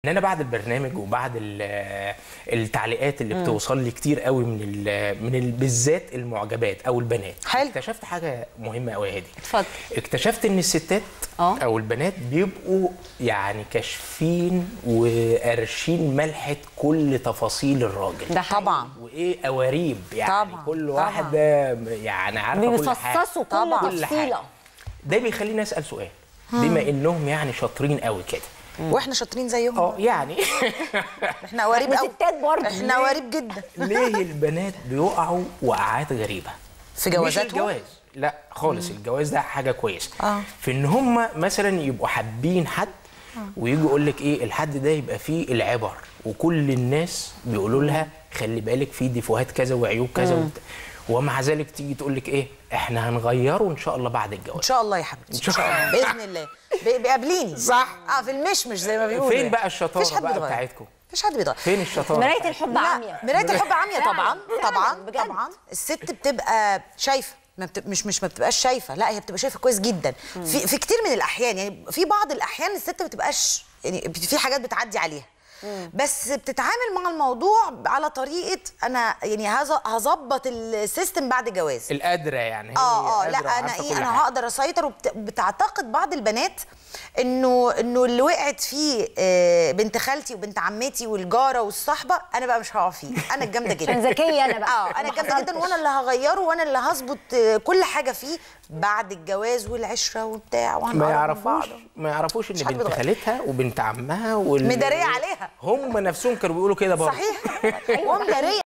ان انا بعد البرنامج وبعد ال- التعليقات اللي بتوصل لي كتير قوي من ال من ال بالذات المعجبات او البنات حلو. اكتشفت حاجه مهمه قوي يا هادي اتفضل. اكتشفت ان الستات اه. او البنات بيبقوا يعني كاشفين وقارشين ملحه كل تفاصيل الراجل ده حقيقي. طبعا وايه قواريب يعني طبعا، كل طبعا. واحده يعني عارفه كل حاجه بيفصصوا كل طبعاً. كل حاجه تفصيله ده بيخليني اسال سؤال بما انهم يعني شاطرين قوي كده واحنا شاطرين زيهم اه يعني احنا قواريب احنا قوي ستات برضه. احنا قواريب جدا ليه البنات بيقعوا وقعات غريبه في مش جوازاتهم الجواز لا خالص الجواز ده حاجه كويسه آه. في ان هم مثلا يبقوا حابين حد ويجي يقول لك ايه الحد ده يبقى فيه العبر وكل الناس بيقولوا لها خلي بالك فيه ديفوهات كذا وعيوب كذا وبت- ومع ذلك تيجي تقول لك ايه احنا هنغيره ان شاء الله بعد ان الجواز شاء الله يا حبيبتي إن شاء الله. باذن الله بي- بيقابليني صح. اه في المشمش زي ما بيقولوا فين يعني. بقى الشطاره مفيش حد بقى بيتغير. بتاعتكم مفيش حد بيتغير فين الشطاره مرايه بتاعتكم؟ الحب لا عاميه مرايه الحب عاميه طبعا فعلاً، طبعا بجد. طبعا الست بتبقى شايفه ما بت... مش مش ما بتبقاش شايفه لا هي بتبقى شايفه كويس جدا في في كتير من الاحيان يعني في بعض الاحيان الست ما بتبقاش يعني في حاجات بتعدي عليها بس بتتعامل مع الموضوع على طريقه انا يعني هز- هظبط السيستم بعد جواز القادره يعني هي اه اه قادرة لا انا وعارفة ايه كل انا حاجة. هقدر اسيطر وبت- وبتعتقد بعض البنات انه انه اللي وقعت فيه آه، بنت خالتي وبنت عمتي والجاره والصحبه انا بقى مش هقع فيه انا الجامده جدا عشان ذكيه انا بقى اه انا ما جامده جدا حصلتش. وانا اللي هغيره وانا اللي هظبط آه، كل حاجه فيه بعد الجواز والعشره وبتاع ما وهنقرب من يعرفوش بعض. ما يعرفوش ان مش حد بنت بيتغير. خالتها وبنت عمها وال... مدارية عليها. هم نفسهم كانوا بيقولوا كده برضه صحيح ومداريه